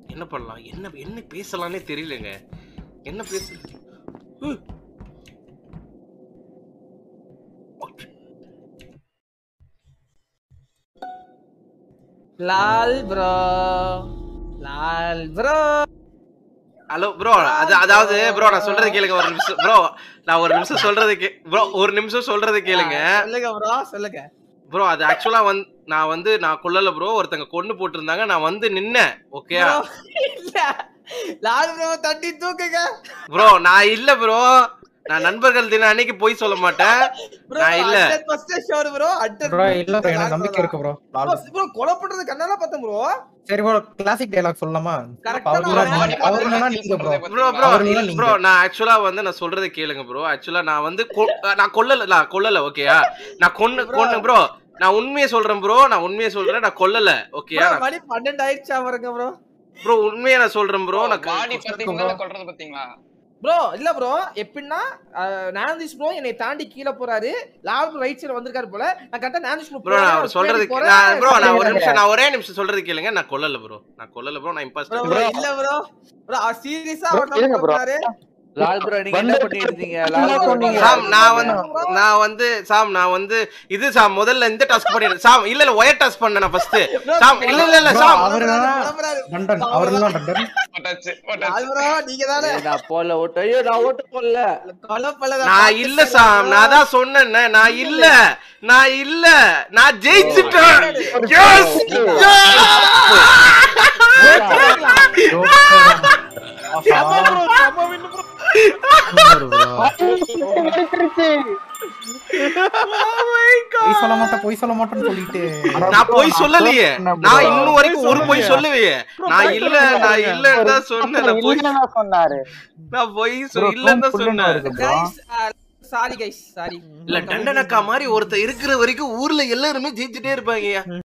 என்ன பண்ணலாம் என்ன என்ன பேசலாம்னே தெரியலங்க என்ன பேச உ. Lal bro Lal bro hello bro அது அதாவது ப்ரோ நான் சொல்றது கேளுங்க ஒரு நிமிஷம் ப்ரோ நான் ஒரு நிமிஷம் சொல்றது கே ப்ரோ ஒரு நிமிஷம் சொல்றது கேளுங்க சொல்லுங்க ப்ரோ சொல்லுங்க ப்ரோ அது ஆக்சுவலா வந்து நான் வந்து நான் கொல்லல ப்ரோ ஒருத்தங்க கொண்டு போட்டிருந்தாங்க நான் வந்து நின்னேன் ஓகே Bro, இல்ல லால் ப்ரோ தட்டி தூக்குங்க ப்ரோ நான் இல்ல ப்ரோ நான் நண்பர்கள் தினம் அன்னைக்கு போய் சொல்ல மாட்டேன் ப்ரோ நான் இல்ல. 100% ஷோர் ப்ரோ 100% ப்ரோ இல்ல bro, எனக்கு நம்பிக்கை இருக்கு ப்ரோ ப்ரோ கொலை பண்றது கண்ணால பார்த்தேன் ப்ரோ சரி ப்ரோ கிளாசிக் டயலாக் சொல்லலாமா கரெக்டா அவர் இல்லைனா நீ- அவர் இல்லைனா நீங்க ப்ரோ ப்ரோ ப்ரோ அவர் இல்லைனா நீங்க ப்ரோ நான் ஆக்சுவலா வந்து நான் சொல்றதை கேளுங்க ப்ரோ ஆக்சுவலா நான் வந்து கொ- நான் கொல்லல நான் கொல்லல ஓகேயா நான் கொன்னு கொன்னு ப்ரோ நான் உண்மையை சொல்றேன் ப்ரோ நான் உண்மையை சொல்றேன் நான் கொல்லல ஓகேயா Bro, மணி 12 ஆயிடுச்சா பாருங்க ப்ரோ ப்ரோ உண்மையை நான் சொல்றேன் ப்ரோ நான் பாடி க- பாத்தீங்களா கொல்றது பாத்தீங்களா ப்ரோ இல்ல ப்ரோ எப்படின்னா நாந்திஷ் ப்ரோ என்னை தாண்டி கீழே போறாரு லால் ரைட் சைடு வந்திருக்காரு போல நான் கரெக்டா நாந்திஷ் ப்ரோ ப்ரோ நான் சொல்றது நான் ப்ரோ நான் ஒரு நிமிஷம் நான் ஒரே நிமிஷம் சொல்றது கேளுங்க நான் கொல்லல ப்ரோ நான் கொல்லல ப்ரோ நான் ப்ரோ இம்பாஸ்டர் ப்ரோ இல்ல ப்ரோ ப்ரோ சீரியஸா Bro, அவர் இருங்க bro. போறாரு லால் ப்ரோ நீங்க என்ன பண்ணிட்டு இருந்தீங்க லால் என்ன bro, சொன்னீங்க? சாம் நான் வந்து நான் வந்து சாம் நான் வந்து இது சாம் முதல்ல இந்த டாஸ்க் பண்ணிடுறேன் சாம் இல்ல இல்ல ஒயர் டாஸ்க் பண்ணேன் நான் ஃபர்ஸ்ட் சாம் இல்ல இல்ல இல்ல Bro, சாம் அவரு கிளம்புறாரு. டண்டன் அவர் இல்லைனா டண்டன் போட்டாச்சு போட்டாச்சு லால் ப்ரோ நீங்க தானே ஏய், நான் போல ஓட்டு ஐயோ நான் ஓட்டு போடல கொலை பண்ணத நான் பார்த்து இல்ல சாம் நான் தான் சொன்னேனே நான் இல்ல நான் இல்ல நான் ஜெயிச்சிட்டேன் Yes! பொய் சொல்ல மாட்டேன் பொய் சொல்ல மாட்டேன்னு சொல்லிட்டு நான் போய் சொல்லலையே நான் இன்னும் வரைக்கும் ஒரு போய் சொல்லலையே நான் இல்ல நான் இல்லன்னு தான் சொன்னேன் நான் போய் சொன்னாரு நான் போய் சொ- இல்லன்னு தான் சொன்னேன் கைஸ் சாரி கைஸ் சாரி இல்ல டண்டனக்கா மாதிரி ஒருத்தர் இருக்கிற வரைக்கும் ஊர்ல எல்லாருமே ஜெயிச்சுட்டே இருப்பாங்க